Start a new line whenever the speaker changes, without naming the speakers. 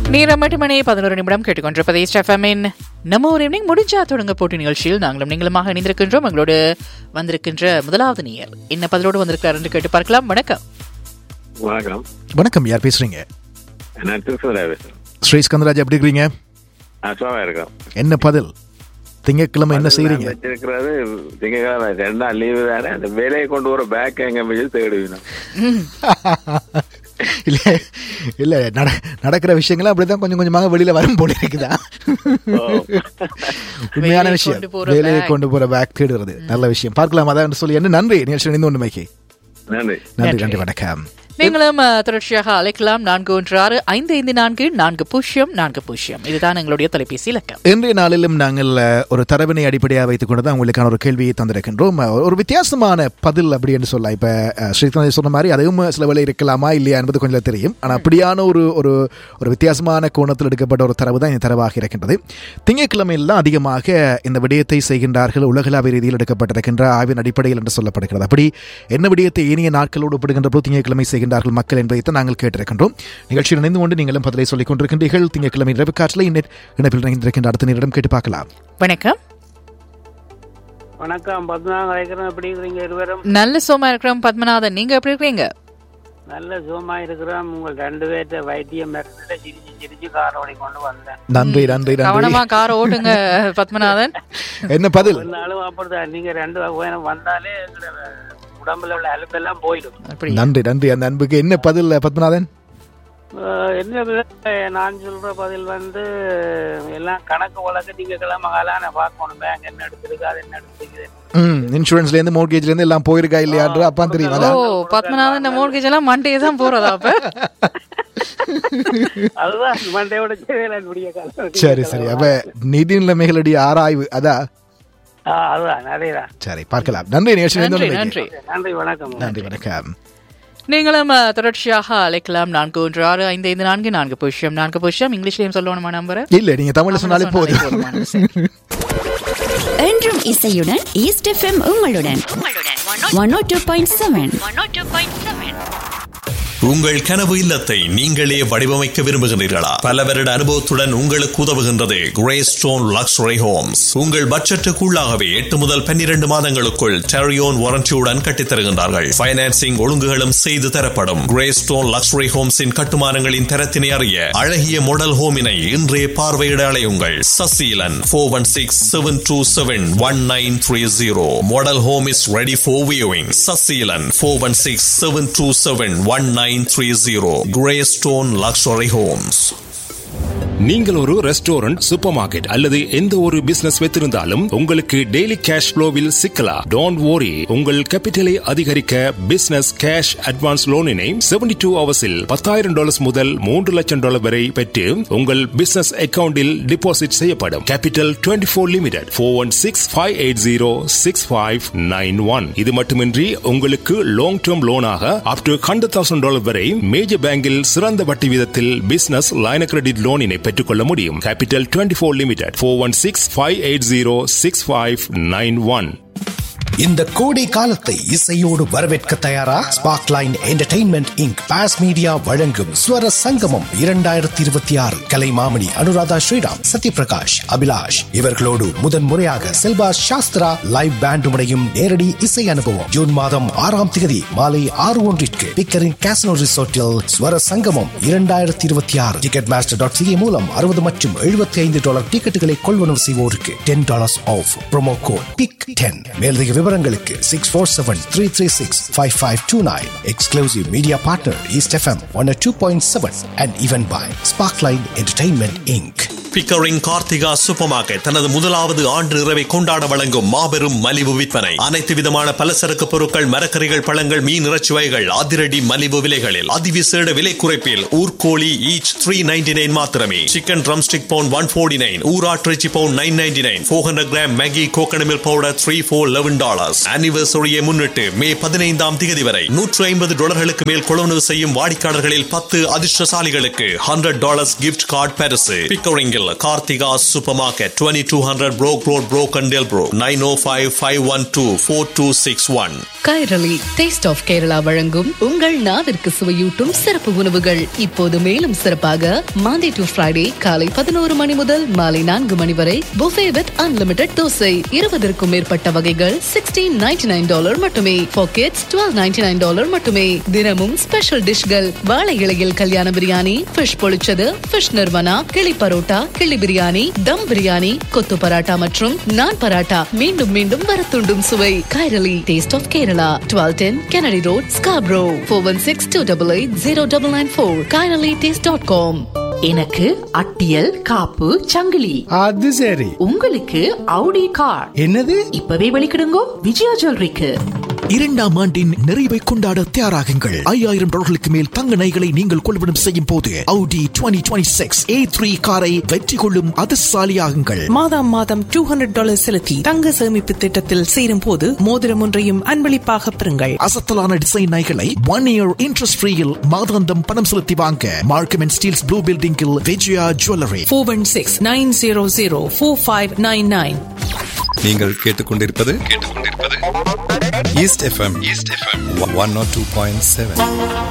நேரம் எட்டு மணி பதினோரு நிமிடம் கேட்டுக்கொண்டிருப்பதை ஸ்டெஃபமின் நம்ம ஒரு ஈவினிங் முடிஞ்சா தொடங்க போட்டி நிகழ்ச்சியில் நாங்களும் நீங்களுமாக இணைந்திருக்கின்றோம் எங்களோடு வந்திருக்கின்ற முதலாவது நேயர் என்ன பதிலோடு வந்திருக்கிறார் என்று கேட்டு பார்க்கலாம் வணக்கம்
வணக்கம்
வணக்கம் யார் பேசுறீங்க
நான் திருப்பதிரா பேசுறேன்
ஸ்ரீ ஸ்கந்தராஜ் எப்படி இருக்கிறீங்க
நான் சும்மா இருக்கோம்
என்ன பதில் திங்கட்கிழமை என்ன செய்றீங்க
நான் வச்சிருக்கிறது திங்கக்கிழமை ரெண்டு நாள் லீவு தானே அந்த வேலையை கொண்டு வர பேக் எங்க போய் தேடுவீங்க
இல்ல இல்ல நட நடக்கிற விஷயங்கள்லாம் அப்படிதான் கொஞ்சம் கொஞ்சமாக வெளியில வரும் போல இருக்குதா உண்மையான
வேலையை
விஷயம்
கொண்டு போற
வேலையை
bag.
கொண்டு போற பேக் தேடுறது நல்ல விஷயம் பார்க்கலாம் அதான் சொல்லி என்ன நன்றி நிகழ்ச்சி இணைந்து ஒன்று மைக்கி
நன்றி
நன்றி நன்றி வணக்கம்
நீங்களும் அஹ், தொடர்ச்சியாக அழைக்கலாம் நான்கு ஒன்று ஆறு ஐந்து ஐந்து நான்கு நான்கு பூஜ்ஜியம் நான்கு பூஜ்ஜியம் இதுதான் எங்களுடைய தொலைபேசி இலக்கம்
இன்றைய நாளிலும் நாங்கள் அஹ், ஒரு தரவினை அடிப்படையாக வைத்துக் கொண்டு தான் உங்களுக்கான ஒரு கேள்வியை தந்திருக்கின்றோம் அஹ், ஒரு வித்தியாசமான பதில் அப்படி என்று சொல்லலாம் இப்ப அஹ், ஸ்ரீகாந்த் சொன்ன மாதிரி அதுவும் சில வேலை இருக்கலாமா இல்லையா என்பது கொஞ்சம் தெரியும் ஆனால் அப்படியான ஒரு ஒரு ஒரு வித்தியாசமான கோணத்தில் எடுக்கப்பட்ட ஒரு தரவு தான் இந்த தரவாக இருக்கின்றது திங்கட்கிழமையில் தான் அதிகமாக இந்த விடயத்தை செய்கின்றார்கள் உலகளாவிய ரீதியில் எடுக்கப்பட்டிருக்கின்ற ஆய்வின் அடிப்படையில் என்று சொல்லப்படுகிறது அப்படி என்ன விடயத்தை ஏனைய நாட்களோடு ஒப்பிடுகின்ற போது திங்கட்கிழமை செய்கின்றார்கள் மக்கள் என்பதைத்தான் நாங்கள் கேட்டிருக்கின்றோம் நிகழ்ச்சியில் இணைந்து கொண்டு நீங்களும் பதிலை சொல்லிக் கொண்டிருக்கின்றீர்கள் திங்கட்கிழமை இரவு காற்றில் இந்நெட் இணைப்பில் இணைந்திருக்கின்ற அடுத்த நேரிடம் கேட்டு பார்க்கலாம்
வணக்கம்
வணக்கம் பத்மநாபம் அழைக்கிறோம் எப்படி இருக்கிறீங்க இருவரும்
நல்ல சோமா இருக்கிறோம் பத்மநாதன் நீங்க எப்படி இருக்கீங்க
நல்ல சுகமா இருக்கிறோம் உங்கள் ரெண்டு பேர்த்த வைத்தியம் மருந்துல சிரிச்சு சிரிச்சு காரோடி கொண்டு வந்தேன்
நன்றி நன்றி நன்றி
கவனமா கார் ஓட்டுங்க பத்மநாதன்
என்ன பதில்
இருந்தாலும் அப்படிதான் நீங்க ரெண்டு வகையான வந்தாலே எங்களோட உடம்புல உள்ள அலுப்பெல்லாம் போயிடும்
அப்படி
நன்றி நன்றி அந்த அன்புக்கு என்ன பதில் பத்மநாதன்
அஹ் என்ன பதில்? நான் சொல்ற பதில் வந்து எல்லாம் கணக்கு வழக்கு நீங்க கிழமை காலான பார்க்கணும் பேங்க் என்ன எடுத்திருக்கு அது என்ன எடுத்திருக்கு
ம் இன்சூரன்ஸ்ல இருந்து மோர்கேஜ்ல இருந்து எல்லாம் போயிருக்கா இல்லையான்ற அப்பா தெரியும்
ஓ
அதான்
பத்மநாதன் இந்த மோர்கேஜ் எல்லாம் மண்டே தான் போறதா அப்ப
அதுதான் மண்டையோட செய்வேன் முடிய காலம்
சரி சரி அப்ப நிதி நிலைமைகளுடைய ஆராய்வு அதான்
ஆ, அதுதான் அதேதான்
சரி பார்க்கலாம் நன்றி நிகழ்ச்சி இணைந்து
நன்றி
கொண்டமைக்கு.
நன்றி
நன்றி வணக்கம்
நன்றி வணக்கம்
நீங்களும் அஹ், தொடர்ச்சியாக அழைக்கலாம் நான்கு ஒன்று ஆறு ஐந்து ஐந்து நான்கு நான்கு பூஜ்ஜியம் நான்கு பூஜ்ஜியம் இங்கிலீஷ்லயும் சொல்லணுமா நம்பர்
இல்ல நீங்க தமிழ்ல சொன்னாலே போதும்
என்றும் இசையுடன் ஈஸ்ட் எஃப்எம் உங்களுடன் one O two point seven
உங்கள் கனவு இல்லத்தை நீங்களே வடிவமைக்க விரும்புகிறீர்களா பல வருட அனுபவத்துடன் உங்களுக்கு உதவுகின்றது கிரே ஸ்டோன் லக்ஸுரி ஹோம்ஸ் உங்கள் பட்ஜெட்டுக்குள்ளாகவே எட்டு முதல் பன்னிரண்டு மாதங்களுக்குள் டெரியோன் வாரண்டியுடன் கட்டித்தருகின்றார்கள் பைனான்சிங் ஒழுங்குகளும் செய்து தரப்படும் கிரே ஸ்டோன் லக்ஸுரி ஹோம்ஸின் கட்டுமானங்களின் தரத்தினை அறிய அழகிய மாடல் ஹோமினை இன்றே பார்வையிட அலையுங்கள் Sasilan four one six seven two seven one nine three zero model home is ready for viewing Sasilan four one six seven two seven one nine three zero grey stone luxury homes
நீங்கள் ஒரு restaurant super market அல்லது எந்த ஒரு business வைத்திருந்தாலும் உங்களுக்கு daily cash ஃப்ளோவில் சிக்கலாம் don't worry உங்கள் கேபிட்டலை அதிகரிக்க பிசினஸ் கேஷ் அட்வான்ஸ் லோனினை 72 டூ ஹவர்ஸில் பத்தாயிரம் டாலர்ஸ் முதல் மூன்று லட்சம் டாலர் வரை பெற்று உங்கள் பிசினஸ் அக்கவுண்டில் டிபாசிட் செய்யப்படும் capital 24 four limited four one six five eight zero six five nine one இது மட்டுமின்றி உங்களுக்கு லாங் டேர்ம் லோனாக up to hundred thousand dollar வரை மேஜர் பேங்கில் சிறந்த வட்டி வீதத்தில் பிசினஸ் லைன கிரெடிட் லோனினை பெற்றுக்கொள்ள முடியும் capital 24 four limited four one six five eight zero six five nine one
இந்த கோடை காலத்தை இசையோடு வரவேற்க தயாரா sparkline entertainment inc boss media வழங்கும் ஸ்வர சங்கமம் இரண்டாயிரத்தி இருபத்தி ஆறு கலைமாமணி அனுராதா ஸ்ரீராம் சத்யபிரகாஷ் அபிலாஷ் இவர்களோடு முதன் முறையாக செல்வா சாஸ்திரா லைவ் பேண்ட் முறையும் நேரடி இசை அனுபவம் ஜூன் மாதம் ஆறாம் தேதி மாலை ஆறு ஒன்றிற்கு பிக்கரின் கேசனோ ரிசோர்ட்டில் ஸ்வர சங்கமம் இரண்டாயிரத்தி இருபத்தி ஆறு டிக்கெட் மாஸ்டர் டாட் சிஏ மூலம் அறுபது மற்றும் எழுபத்தி ஐந்து டாலர் டிக்கெட்டுகளை கொள்வனவு செய்வோருக்கு ten dollars off promo code pick ten மேலதிக விவரங்களுக்கு six four seven three three six five five two nine exclusive media partner East FM one two point seven and event by sparkline entertainment inc
Pickering Karthika super market தனது முதலாவது ஆண்டு இரவை கொண்டாட வழங்கும் மாபெரும் மலிவு விற்பனை அனைத்து விதமான பலசரக்கு பொருட்கள் மரக்கறிகள் பழங்கள் மீன் இறைச்சி வகைகள் அதிரடி மலிவு விலைகளில் அதிவிசேட விலை குறைப்பில் ஊர்கோழி ஈச் த்ரீ நைன்டி நைன் மாத்திரமே chicken drumstick pound one forty nine ஊராட்டிறைச்சி pound nine ninety nine four hundred gram Maggi coconut milk powder three for eleven dollars ஆனிவர்சரியை முன்னிட்டு மே பதினைந்தாம் தேதி வரை நூற்று ஐம்பது டாலர்களுக்கு மேல் கொள்வனவு செய்யும் வாடிக்கையாளர்களில் பத்து அதிர்ஷ்டசாலிகளுக்கு ஹண்ட்ரட் டாலர்ஸ் கிஃப்ட் கார்டு பரிசு பிக்கரிங்கில் அருகில் Karthika super market twenty two hundred Brock road Brock and bro nine O five five one two four two six one
Kairali taste of Kerala வழங்கும் உங்கள் நாவிற்கு சுவையூட்டும் சிறப்பு உணவுகள் இப்போது மேலும் சிறப்பாக மாண்டே டு ஃப்ரைடே காலை பதினோரு மணி முதல் மாலை நான்கு மணி வரை புஃபே வித் அன்லிமிடெட் தோசை இருபதற்கும் மேற்பட்ட வகைகள் சிக்ஸ்டீன் நைன்டி நைன் டாலர் மட்டுமே packets twelve ninety nine dollar மட்டுமே தினமும் ஸ்பெஷல் டிஷ்கள் வாழை இலையில் கல்யாண biryani fish pollichathu fish nirvana kizhi parotta கிளி பிரியாணி தம் பிரியாணி கொத்து பராட்டா மற்றும் நான் பராட்டா மீண்டும் மீண்டும் வரத்துண்டும் சுவை Kairali taste of Kerala twelve ten Kennedy road Scarborough four one six two double eight zero double nine four Kairali taste dot com
எனக்கு அட்டியல் காப்பு சங்கிலி
அது சரி
உங்களுக்கு அவுடி கார்
என்னது
இப்பவே வெளிக்கிடுங்கோ விஜயா ஜுவல்லரிக்கு
இரண்டாம் ஆண்டின் நிறைவை கொண்டாட தயாராகுங்கள் ஐயாயிரம் டாலர்களுக்கு மேல் தங்க நகைகளை நீங்கள் கொள்வனம் செய்யும் போது Audi 2026 A3 காரை வெற்றி கொள்ளும் அதிர்ஷ்டசாலியாகுங்கள்
மாதம் மாதம் டூ ஹண்ட்ரட் டாலர் செலுத்தி தங்க சேமிப்பு திட்டத்தில் சேரும் போது மோதிரம் ஒன்றையும் அன்பளிப்பாக பெறுங்கள்
அசத்தலான டிசைன் நகைகளை ஒன் இயர் இன்ட்ரெஸ்ட் ஃப்ரீயில் மாதாந்தம் பணம் செலுத்தி வாங்க மார்க்கம் அண்ட் ஸ்டீல்ஸ் ப்ளூ பில்டிங்கில் Vijaya jewellery
four one six nine zero zero four five nine nine
நீங்கள் கேட்டுக்கொண்டிருப்பது கேட்டுக்கொண்டிருப்பது East FM East FM one nought two point seven